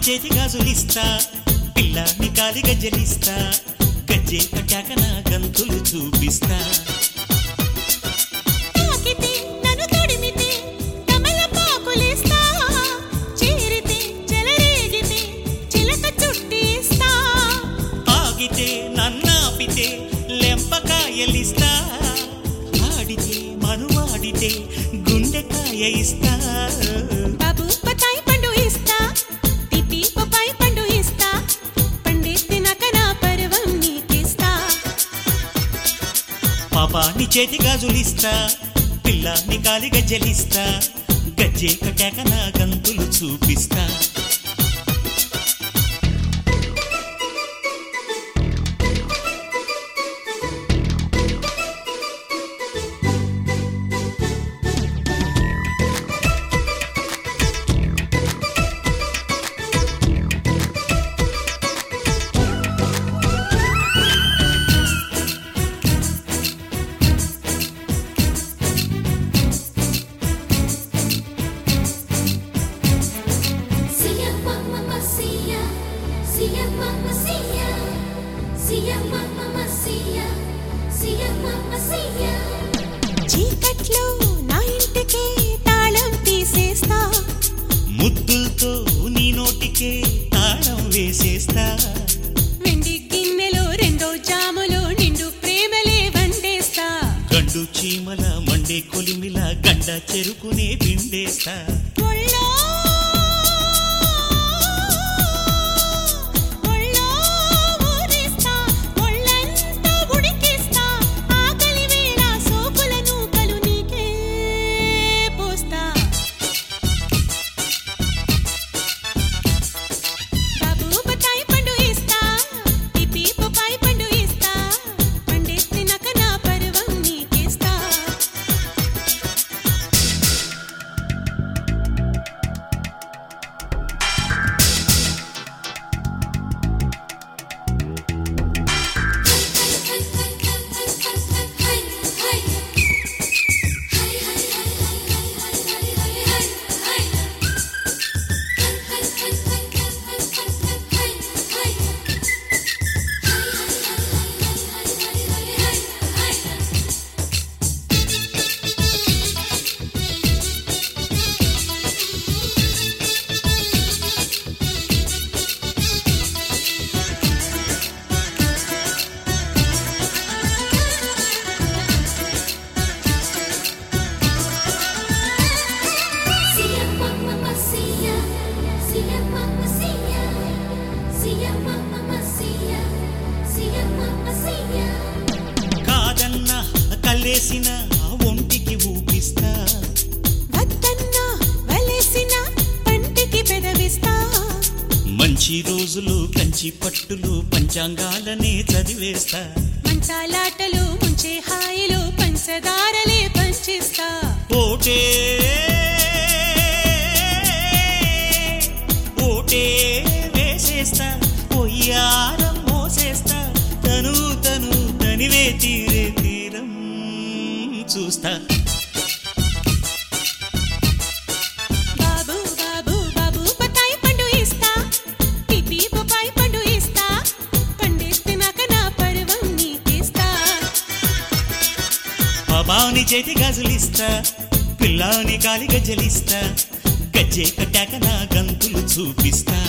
చేతి గాజులిస్తా పిల్లాన్ని కాలి గజ్జలిస్తా గజ్జే కట్టాక నా గంతులు చూపిస్తా తాకితే నన్ను తడిమితే తమలపాకులేస్తా చేరితే చెలరేగితే చిలక చుట్టేస్తా ఆగితే నన్నాపితే లెంపకాయలిస్తా ఆడితే మనువాడితే గుండెకాయ ఇస్తా బాబు బత్తాయి పండు ఇస్తా తిప్పి పప్పాయి పండు ఇస్తా పండెత్తినాక నా పర్వం నీకిస్తా పాపాని చేతి గాజులిస్తా పిల్లాన్ని కాలి గజ్జలిస్తా గజ్జే కట్టాక నా గంతులు చూపిస్తా Sia mamma sia, sia mamma sia, sia mamma sia, sia mamma sia. చీకట్లో నా ఇంటికి తాళం తీసేస్తా ముద్దులతో నీ నోటికే తాళం వేసేస్తా వెండి గిన్నెలో రెండో జాములో నిండు ప్రేమలే వండేస్తా గండు చీమల మండే కొలిమిల గండ చెరుకునే పిండేస్తా ఒళ్ళో ఒళ్ళో ఊరిస్తా ఒళ్ళంతా ఉడికిస్తా ఆకలి వేళ సోకుల నూకలు నీకే పోస్తా బాబు బత్తాయి పండు ఇస్తా పిపి పపాయి పండు ఇస్తా పండెత్తినాక నా పర్వం నీకిస్తా Sia mamma sia, sia mamma sia, sia mamma sia, sia mamma sia. కాదన్న కల్లేసిన ఒంటికి ఊపిస్తా వద్దన్నా వలేసిన పంటికి పెదవిస్తా మంచి రోజులు కంచి పట్టులు పంచాంగాలనే చదివేస్తా మంచాలాటలు ముంచే హాయిలు పంచదారలే పంచిస్తా ఓటే ఓటే వేసేస్తా పొయ్యారం మోసేస్తా తను తను తనివే తీరే తీరం చూస్తా బాబు బాబు బాబు బత్తాయి పండు ఇస్తా పిపి పపాయి పండు ఇస్తా పండెత్తినాక నా పర్వం నీకిస్తా బాబాని చేతి గాజులిస్తా పిల్లాని కాలి గజ్జలిస్తా గజ్జే కట్టాక నా గంతులు చూపిస్తా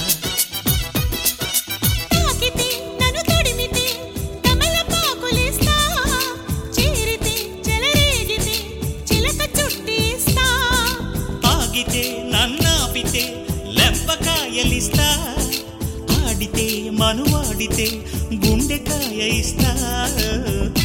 తాకితే నన్ను తడిమితే తమలపాకులేస్తా చేరితే చెలరేగితే చిలక చుట్టేస్తా ఆగితే నన్నాపితే లెంపకాయలిస్తా ఆడితే మనువాడితే గుండెకాయ ఇస్తా